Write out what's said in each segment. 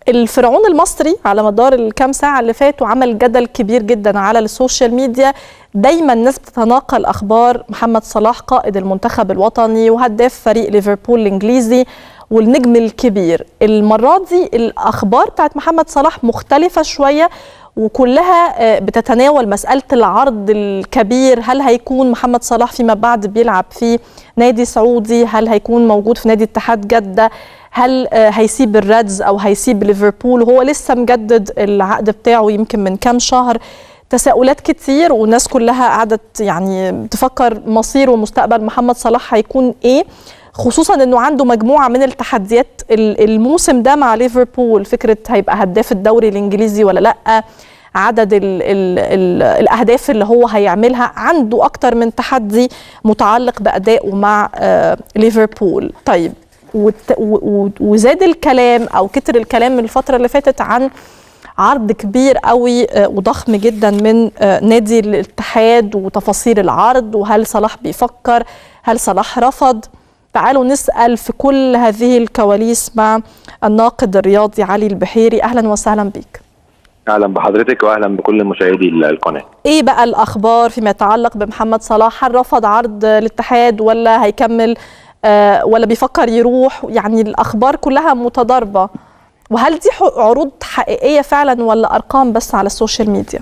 الفرعون المصري على مدار الكام ساعة اللي فاتوا عمل جدل كبير جدا على السوشيال ميديا دايما الناس بتتناقل أخبار محمد صلاح قائد المنتخب الوطني وهداف فريق ليفربول الإنجليزي والنجم الكبير المرة دي الأخبار بتاعت محمد صلاح مختلفة شوية وكلها بتتناول مسألة العرض الكبير هل هيكون محمد صلاح فيما بعد بيلعب في نادي سعودي هل هيكون موجود في نادي اتحاد جدة هل هيسيب الريدز او هيسيب ليفربول وهو لسه مجدد العقد بتاعه يمكن من كام شهر تساؤلات كتير والناس كلها قعدت يعني تفكر مصير ومستقبل محمد صلاح هيكون ايه خصوصا انه عنده مجموعه من التحديات الموسم ده مع ليفربول فكره هيبقى هداف الدوري الانجليزي ولا لا عدد ال ال ال الاهداف اللي هو هيعملها عنده اكتر من تحدي متعلق بادائه مع آه ليفربول طيب وزاد الكلام او كتر الكلام من الفتره اللي فاتت عن عرض كبير قوي وضخم جدا من نادي الاتحاد وتفاصيل العرض وهل صلاح بيفكر هل صلاح رفض تعالوا نسال في كل هذه الكواليس مع الناقد الرياضي علي البحيري اهلا وسهلا بك اهلا بحضرتك واهلا بكل مشاهدي القناه ايه بقى الاخبار فيما يتعلق بمحمد صلاح هل رفض عرض الاتحاد ولا هيكمل آه ولا بيفكر يروح يعني الاخبار كلها متضاربه وهل دي عروض حقيقيه فعلا ولا ارقام بس على السوشيال ميديا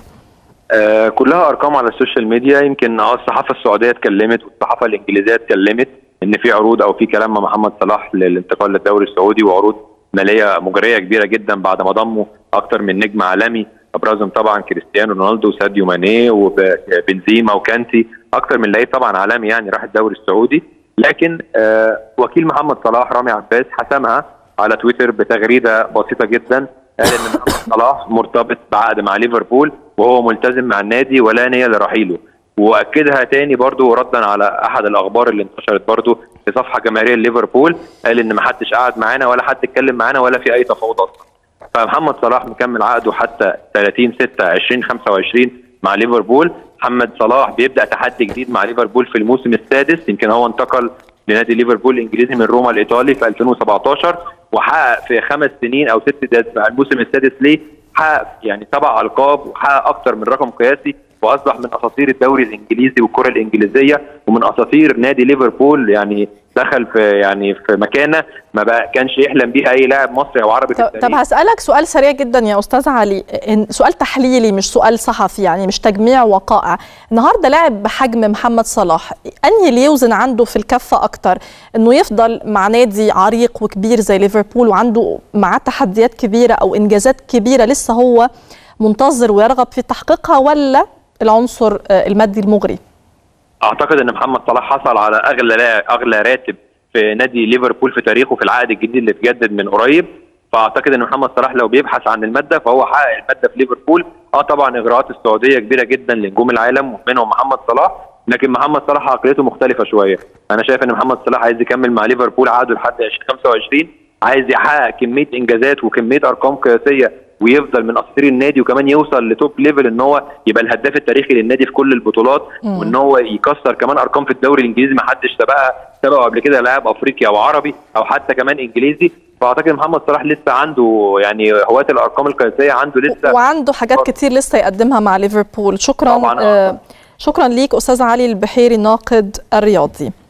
آه كلها ارقام على السوشيال ميديا يمكن اه الصحافه السعوديه اتكلمت والصحافه الانجليزيه اتكلمت ان في عروض او في كلام مع محمد صلاح للانتقال للدوري السعودي وعروض ماليه مجريه كبيره جدا بعد ما ضموا اكتر من نجم عالمي ابرزهم طبعا كريستيانو رونالدو وساديو ماني وبنزيما وكانتي اكتر من لعيب طبعا عالمي يعني راح الدوري السعودي لكن آه وكيل محمد صلاح رامي عباس حسمها على تويتر بتغريده بسيطه جدا قال ان محمد صلاح مرتبط بعقد مع ليفربول وهو ملتزم مع النادي ولا نيه لرحيله واكدها تاني برضو ردا على احد الاخبار اللي انتشرت برضو في صفحه جماهيريه ليفربول قال ان ما حدش قعد معانا ولا حد اتكلم معانا ولا في اي تفاوض اصلا فمحمد صلاح مكمل عقده حتى 30 6 2025 مع ليفربول محمد صلاح بيبدا تحدي جديد مع ليفربول في الموسم السادس يمكن هو انتقل لنادي ليفربول الانجليزي من روما الايطالي في 2017 وحقق في خمس سنين او ست في الموسم السادس ليه حقق يعني سبع القاب وحقق اكثر من رقم قياسي واصبح من اساطير الدوري الانجليزي والكره الانجليزيه ومن اساطير نادي ليفربول يعني دخل في يعني في مكانه ما بقى كانش يحلم بيها اي لاعب مصري او عربي في التاريخ طب هسالك سؤال سريع جدا يا استاذ علي سؤال تحليلي مش سؤال صحفي يعني مش تجميع وقائع النهارده لاعب بحجم محمد صلاح انهي اللي يوزن عنده في الكفه اكتر انه يفضل مع نادي عريق وكبير زي ليفربول وعنده معاه تحديات كبيره او انجازات كبيره لسه هو منتظر ويرغب في تحقيقها ولا العنصر المادي المغري اعتقد ان محمد صلاح حصل على اغلى اغلى راتب في نادي ليفربول في تاريخه في العقد الجديد اللي اتجدد من قريب فاعتقد ان محمد صلاح لو بيبحث عن الماده فهو حقق الماده في ليفربول اه طبعا اجراءات السعوديه كبيره جدا لنجوم العالم ومنهم محمد صلاح لكن محمد صلاح عقليته مختلفه شويه انا شايف ان محمد صلاح عايز يكمل مع ليفربول عقده لحد 2025 عايز يحقق كميه انجازات وكميه ارقام قياسيه ويفضل من اساطير النادي وكمان يوصل لتوب ليفل ان هو يبقى الهداف التاريخي للنادي في كل البطولات مم. وان هو يكسر كمان ارقام في الدوري الانجليزي ما حدش سبقها سبقه قبل كده لاعب افريقي او عربي او حتى كمان انجليزي فاعتقد محمد صلاح لسه عنده يعني هواة الارقام القياسيه عنده لسه وعنده حاجات كتير لسه يقدمها مع ليفربول شكرا طبعا آه شكرا ليك استاذ علي البحيري الناقد الرياضي